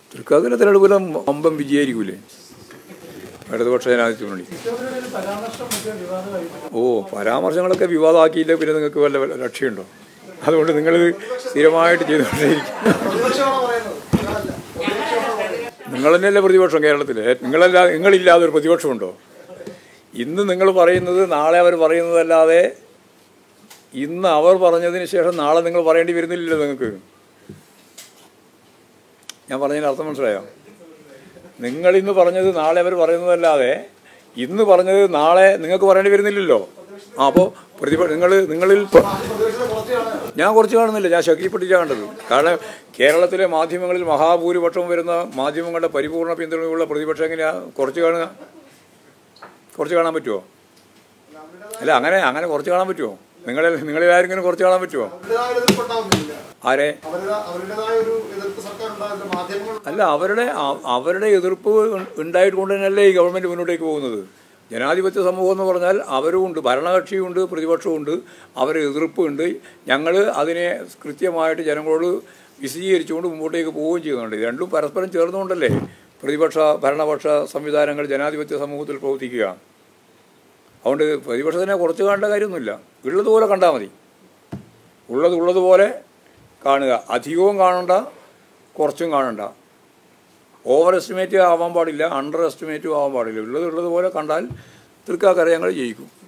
തൃക്കാക്കര തിരഞ്ഞെടുപ്പിലും അമ്പം വിജയായിരിക്കൂലേ ഇടതുപക്ഷ ജനാധിപത്യ മുന്നണി ഇവരുടെ ഒരു പരാമർശം മറ്റേ വിവാദമായിട്ടുണ്ട് ഓ പരാമർശങ്ങളൊക്കെ വിവാദമാക്കിയില്ല പിന്നെ നിങ്ങൾക്ക് വല്ല വല്ല ലക്ഷ്യമുണ്ടോ അതുകൊണ്ട് നിങ്ങളിത് സ്ഥിരമായിട്ട് ചെയ്തുകൊണ്ടേയിരിക്കും പ്രതിപക്ഷമാണോ പറയുന്നത് നിങ്ങളല്ല നിങ്ങൾ തന്നെയല്ലേ പ്രതിപക്ഷം കേരളത്തിൽ നിങ്ങളല്ല നിങ്ങളില്ലാതെ ഒരു പ്രതിപക്ഷമുണ്ടോ ഇന്ന് നിങ്ങൾ പറയുന്നത് നാളെ അവർ പറയുന്നതല്ലാതെ ഇന്ന് അവർ പറഞ്ഞതിന് ശേഷം നാളെ നിങ്ങൾ പറയേണ്ടി വരുന്നില്ലല്ലോ നിങ്ങൾക്ക് ഞാൻ പറഞ്ഞതിന് അർത്ഥം മനസ്സിലായോ നിങ്ങൾ ഇന്ന് പറഞ്ഞത് നാളെ അവർ പറയുന്നതല്ലാതെ ഇന്ന് പറഞ്ഞത് നാളെ നിങ്ങൾക്ക് പറയേണ്ടി വരുന്നില്ലല്ലോ ആ അപ്പോൾ പ്രതിപക്ഷ നിങ്ങൾ നിങ്ങളിൽ പ- പ്രതിപക്ഷത്തെ കുറച്ചാണ് ഞാൻ കുറച്ച് കാണുന്നില്ല ഞാൻ ശക്തിപ്പെട്ടിട്ടാണ് കണ്ടത് കാരണം കേരളത്തിലെ മാധ്യമങ്ങളിൽ മഹാഭൂരിപക്ഷം വരുന്ന മാധ്യമങ്ങളുടെ പരിപൂർണ പിന്തുണയുള്ള പ്രതിപക്ഷം എങ്ങനെയാ കുറച്ച് കാണുക കുറച്ച് കാണാൻ പറ്റുമോ അല്ല അങ്ങനെ അങ്ങനെ കുറച്ച് കാണാൻ പറ്റുമോ നിങ്ങളിൽ നിങ്ങളിൽ ആരെങ്കിലും കുറച്ച് കാണാൻ പറ്റുമോ അവരുടേതായ ഒരു എതിർപ്പ് ഉണ്ടാവുന്നില്ല ആരെ അവരുടെ അവരുടേതായ ഒരു എതിർപ്പ് സർക്കാർ ഉണ്ടാവില്ല മാധ്യമങ്ങൾ അല്ല അവരുടെ അ- അവരുടെ എതിർപ്പ് ഉ- ഉണ്ടായിട്ടുകൊണ്ട് തന്നെയല്ലേ ഈ ഗവൺമെൻറ് മുന്നോട്ടേക്ക് പോകുന്നത് ജനാധിപത്യ സമൂഹം എന്ന് പറഞ്ഞാൽ അവരും ഉണ്ട് ഭരണകക്ഷിയുണ്ട് പ്രതിപക്ഷമുണ്ട് അവരുടെ എതിർപ്പുണ്ട് ഞങ്ങൾ അതിനെ കൃത്യമായിട്ട് ജനങ്ങളോട് വിശദീകരിച്ചുകൊണ്ട് മുമ്പോട്ടേക്ക് പോവുകയും ചെയ്യുന്നുണ്ട് ഇത് രണ്ടും പരസ്പരം ചേർന്നുകൊണ്ടല്ലേ പ്രതിപക്ഷ ഭരണപക്ഷ സംവിധാനങ്ങൾ ജനാധിപത്യ സമൂഹത്തിൽ പ്രവർത്തിക്കുക അതുകൊണ്ട് പ്രതിപക്ഷത്തിനെ കുറച്ച് കാണേണ്ട കാര്യമൊന്നുമില്ല ഉള്ളതുപോലെ കണ്ടാൽ മതി ഉള്ളത് ഉള്ളതുപോലെ കാണുക അധികവും കാണണ്ട കുറച്ചും കാണണ്ട ഓവർ എസ്റ്റിമേറ്റ് ആവാൻ പാടില്ല അണ്ടർ എസ്റ്റിമേറ്റും ആവാൻ പാടില്ല ഉള്ളത് ഉള്ളതുപോലെ കണ്ടാൽ തൃക്കാക്കര ഞങ്ങൾ ജയിക്കും